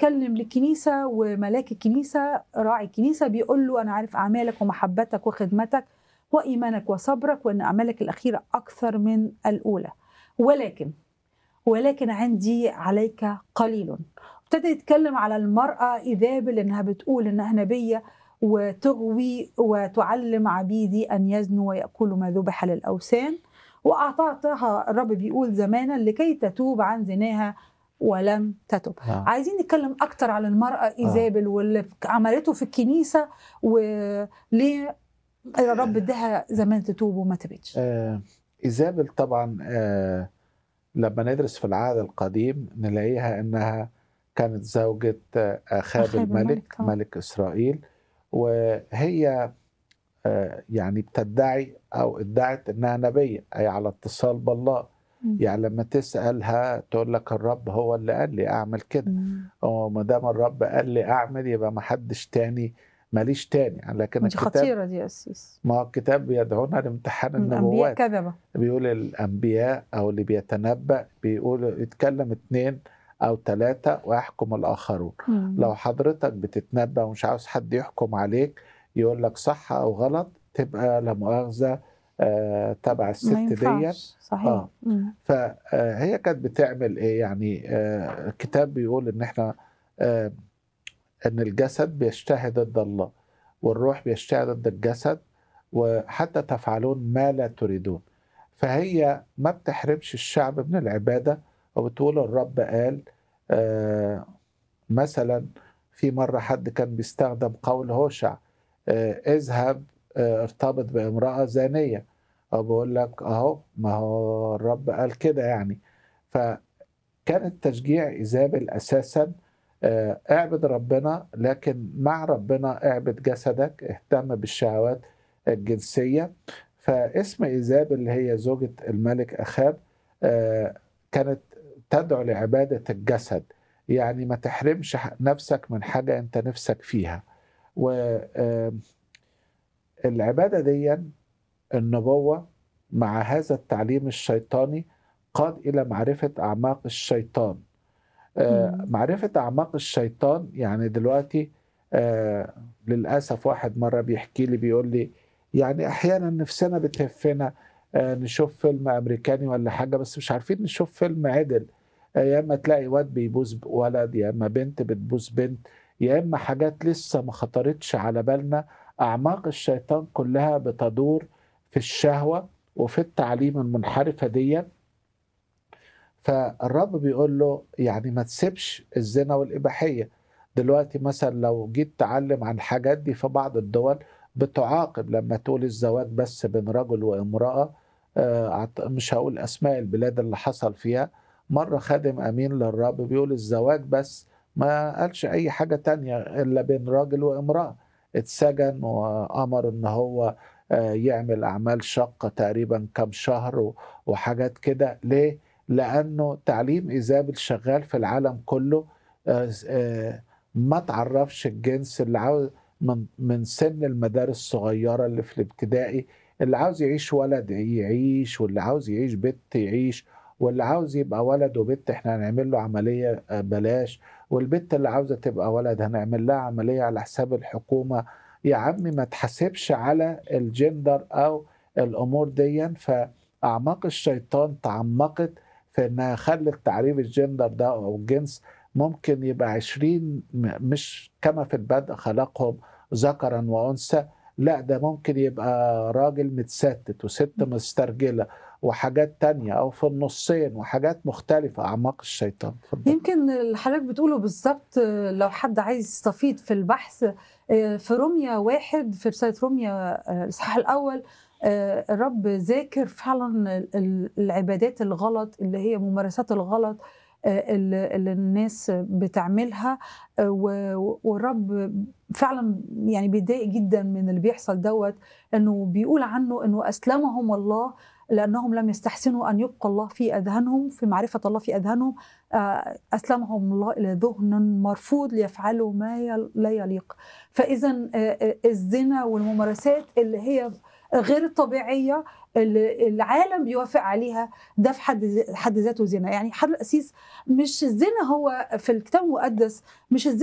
بيتكلم للكنيسه وملاك الكنيسه راعي الكنيسه بيقول له انا عارف اعمالك ومحبتك وخدمتك وايمانك وصبرك وان اعمالك الاخيره اكثر من الاولى ولكن ولكن عندي عليك قليل ابتدى يتكلم على المراه ايزابل انها بتقول انها نبيه وتغوي وتعلم عبيدي ان يزنوا وياكلوا ما ذبح للاوثان واعطتها الرب بيقول زمانا لكي تتوب عن زناها ولم تتب آه. عايزين نتكلم اكتر على المراه ايزابل واللي عملته في الكنيسه وليه الرب اداها زمان تتوب وما تبتش آه، إيزابل طبعا آه، لما ندرس في العهد القديم نلاقيها انها كانت زوجة آه، اخاب أخاب الملك الملك، آه. ملك اسرائيل وهي آه، يعني بتدعي او ادعت انها نبية اي على اتصال بالله مم. يعني لما تسالها تقول لك الرب هو اللي قال لي اعمل كده مم. وما دام الرب قال لي اعمل يبقى ما حدش تاني ماليش تاني لكن دي الكتاب خطيره دي يا اسيس ما هو الكتاب بيدعونا لامتحان الانبياء النبوات كذبه بيقول الأنبياء أو اللي بيتنبأ بيقول يتكلم اتنين أو ثلاثة ويحكم الآخرون مم. لو حضرتك بتتنبأ ومش عاوز حد يحكم عليك يقول لك صح أو غلط تبقى لا مؤاخذة آه، تبع الست ما ديت ينفعش صحيح آه. مم. فهي كانت بتعمل ايه يعني آه، الكتاب بيقول ان احنا آه، ان الجسد بيجتهد ضد الله والروح بيجتهد ضد الجسد وحتى تفعلون ما لا تريدون فهي ما بتحرمش الشعب من العبادة وبتقول الرب قال آه، مثلا في مرة حد كان بيستخدم قول هوشع آه، اذهب آه، ارتبط بامرأة زانية أو بقول لك أهو ما هو الرب قال كده يعني فكان التشجيع إيزابل أساسا آه، اعبد ربنا لكن مع ربنا اعبد جسدك اهتم بالشهوات الجنسية فاسم إيزابل اللي هي زوجة الملك أخاب آه، كانت تدعو لعبادة الجسد يعني ما تحرمش نفسك من حاجة أنت نفسك فيها والعبادة دي النبوة مع هذا التعليم الشيطاني قاد إلى معرفة أعماق الشيطان آه، مم. معرفة أعماق الشيطان يعني دلوقتي آه، للأسف واحد مرة بيحكي لي بيقول لي يعني أحيانا نفسنا بتهفنا آه، نشوف فيلم أمريكاني ولا حاجة بس مش عارفين نشوف فيلم عدل آه، يا إما تلاقي واد بيبوس ولد يا إما بنت بتبوس بنت يا إما حاجات لسه ما خطرتش على بالنا أعماق الشيطان كلها بتدور في الشهوة وفي التعليم المنحرفة دي فالرب بيقول له يعني ما تسيبش الزنا والإباحية دلوقتي مثلا لو جيت تعلم عن الحاجات دي في بعض الدول بتعاقب لما تقول الزواج بس بين رجل وامرأة آه، أعت- مش هقول أسماء البلاد اللي حصل فيها مرة خادم أمين للرب بيقول الزواج بس ما قالش أي حاجة تانية إلا بين راجل وامرأة اتسجن وأمر إن هو آه، يعمل أعمال شاقة تقريبا كام شهر و- وحاجات كده ليه؟ لأنه تعليم إيزابل شغال في العالم كله آه، آه، ما تعرفش الجنس اللي عاوز من من سن المدارس الصغيرة اللي في الابتدائي اللي عاوز يعيش ولد يعيش واللي عاوز يعيش بنت يعيش واللي عاوز يبقى ولد وبنت احنا هنعمل له عملية آه، بلاش والبنت اللي عاوزة تبقى ولد هنعمل لها عملية على حساب الحكومة يا عمي ما تحاسبش على الجندر أو الأمور دي فأعماق الشيطان تعمقت في إنها خلت تعريف الجندر ده أو الجنس ممكن يبقى عشرين م- مش كما في البدء خلقهم ذكرا وأنثى لا ده ممكن يبقى راجل متستت وست مسترجلة وحاجات تانية أو في النصين وحاجات مختلفة أعماق الشيطان اتفضل. يمكن اللي حضرتك بتقوله بالظبط آه، لو حد عايز يستفيد في البحث آه، في روميا واحد في رسالة روميا آه، الإصحاح الأول آه، الرب ذاكر فعلا ال- ال- العبادات الغلط اللي هي ممارسات الغلط آه، اللي اللي الناس بتعملها آه، و- والرب فعلا يعني بيتضايق جدا من اللي بيحصل دوت انه بيقول عنه انه اسلمهم الله لانهم لم يستحسنوا ان يبقى الله في اذهانهم في معرفه الله في اذهانهم آه، اسلمهم الله الى ذهن مرفوض ليفعلوا ما يل- لا يليق فاذا آه، آه، الزنا والممارسات اللي هي غير الطبيعيه اللي العالم بيوافق عليها ده في حد حد ذاته زنا يعني حضر القسيس مش الزنا هو في الكتاب المقدس مش الزنا